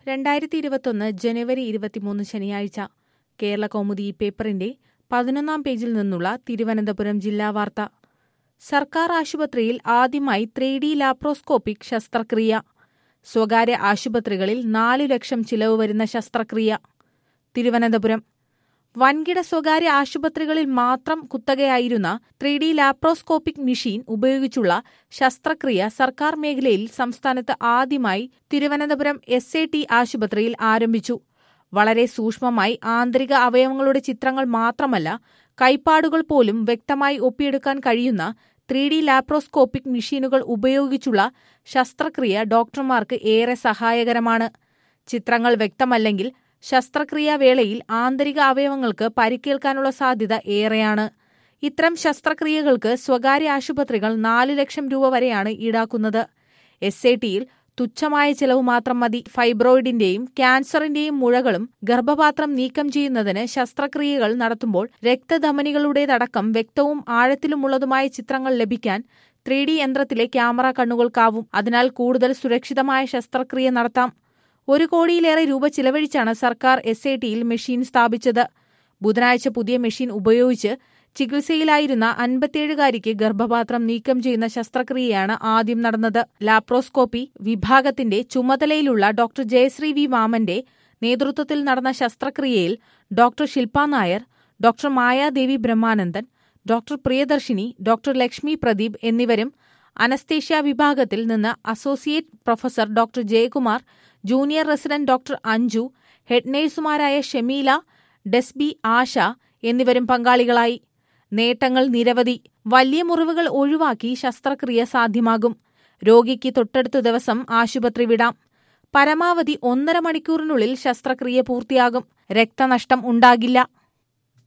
രണ്ടായിരത്തി ഇരുപത്തൊന്ന് ജനുവരി ഇരുപത്തിമൂന്ന് ശനിയാഴ്ച കേരള കൗമുദി പേപ്പറിന്റെ പതിനൊന്നാം പേജിൽ നിന്നുള്ള തിരുവനന്തപുരം ജില്ലാ വാർത്ത സർക്കാർ ആശുപത്രിയിൽ ആദ്യമായി ത്രീ ഡി ലാപ്രോസ്കോപ്പിക് ശസ്ത്രക്രിയ സ്വകാര്യ ആശുപത്രികളിൽ നാലു ലക്ഷം ചിലവ് വരുന്ന ശസ്ത്രക്രിയ തിരുവനന്തപുരം വൻകിട സ്വകാര്യ ആശുപത്രികളിൽ മാത്രം കുത്തകയായിരുന്ന ത്രീ ഡി ലാപ്രോസ്കോപ്പിക് മെഷീൻ ഉപയോഗിച്ചുള്ള ശസ്ത്രക്രിയ സർക്കാർ മേഖലയിൽ സംസ്ഥാനത്ത് ആദ്യമായി തിരുവനന്തപുരം എസ് എ ടി ആശുപത്രിയിൽ ആരംഭിച്ചു വളരെ സൂക്ഷ്മമായി ആന്തരിക അവയവങ്ങളുടെ ചിത്രങ്ങൾ മാത്രമല്ല കൈപ്പാടുകൾ പോലും വ്യക്തമായി ഒപ്പിയെടുക്കാൻ കഴിയുന്ന ത്രീ ഡി ലാപ്രോസ്കോപ്പിക് മെഷീനുകൾ ഉപയോഗിച്ചുള്ള ശസ്ത്രക്രിയ ഡോക്ടർമാർക്ക് ഏറെ സഹായകരമാണ് ചിത്രങ്ങൾ വ്യക്തമല്ലെങ്കിൽ ശസ്ത്രക്രിയാ വേളയിൽ ആന്തരിക അവയവങ്ങൾക്ക് പരിക്കേൽക്കാനുള്ള സാധ്യത ഏറെയാണ് ഇത്തരം ശസ്ത്രക്രിയകൾക്ക് സ്വകാര്യ ആശുപത്രികൾ നാല് ലക്ഷം രൂപ വരെയാണ് ഈടാക്കുന്നത് എസ് എ ടിയിൽ തുച്ഛമായ ചെലവ് മാത്രം മതി ഫൈബ്രോയിഡിന്റെയും ക്യാൻസറിന്റെയും മുഴകളും ഗർഭപാത്രം നീക്കം ചെയ്യുന്നതിന് ശസ്ത്രക്രിയകൾ നടത്തുമ്പോൾ രക്തധമനികളുടേതടക്കം വ്യക്തവും ആഴത്തിലുമുള്ളതുമായ ചിത്രങ്ങൾ ലഭിക്കാൻ ത്രീ ഡി യന്ത്രത്തിലെ ക്യാമറ കണ്ണുകൾക്കാവും അതിനാൽ കൂടുതൽ സുരക്ഷിതമായ ശസ്ത്രക്രിയ നടത്താം ഒരു കോടിയിലേറെ രൂപ ചിലവഴിച്ചാണ് സർക്കാർ എസ് ഐ ടിയിൽ മെഷീൻ സ്ഥാപിച്ചത് ബുധനാഴ്ച പുതിയ മെഷീൻ ഉപയോഗിച്ച് ചികിത്സയിലായിരുന്ന അൻപത്തിയേഴുകാരിക്ക് ഗർഭപാത്രം നീക്കം ചെയ്യുന്ന ശസ്ത്രക്രിയയാണ് ആദ്യം നടന്നത് ലാപ്രോസ്കോപ്പി വിഭാഗത്തിന്റെ ചുമതലയിലുള്ള ഡോക്ടർ ജയശ്രീ വി വാമന്റെ നേതൃത്വത്തിൽ നടന്ന ശസ്ത്രക്രിയയിൽ doctor Shilpa Nair doctor Mayadevi Brahmanandan doctor Priyadarshini doctor Lakshmi Pradeep എന്നിവരും അനസ്തേഷ്യ വിഭാഗത്തിൽ നിന്ന് associate professor doctor Jayakumar junior resident doctor Anju head നേഴ്സുമാരായ ഷെമീല ഡെസ്ബി ആശ എന്നിവരും പങ്കാളികളായി നേട്ടങ്ങൾ നിരവധി വലിയ മുറിവുകൾ ഒഴിവാക്കി ശസ്ത്രക്രിയ സാധ്യമാകും രോഗിക്ക് തൊട്ടടുത്ത ദിവസം ആശുപത്രി വിടാം പരമാവധി ഒന്നര മണിക്കൂറിനുള്ളിൽ ശസ്ത്രക്രിയ പൂർത്തിയാകും രക്തനഷ്ടം ഉണ്ടാകില്ല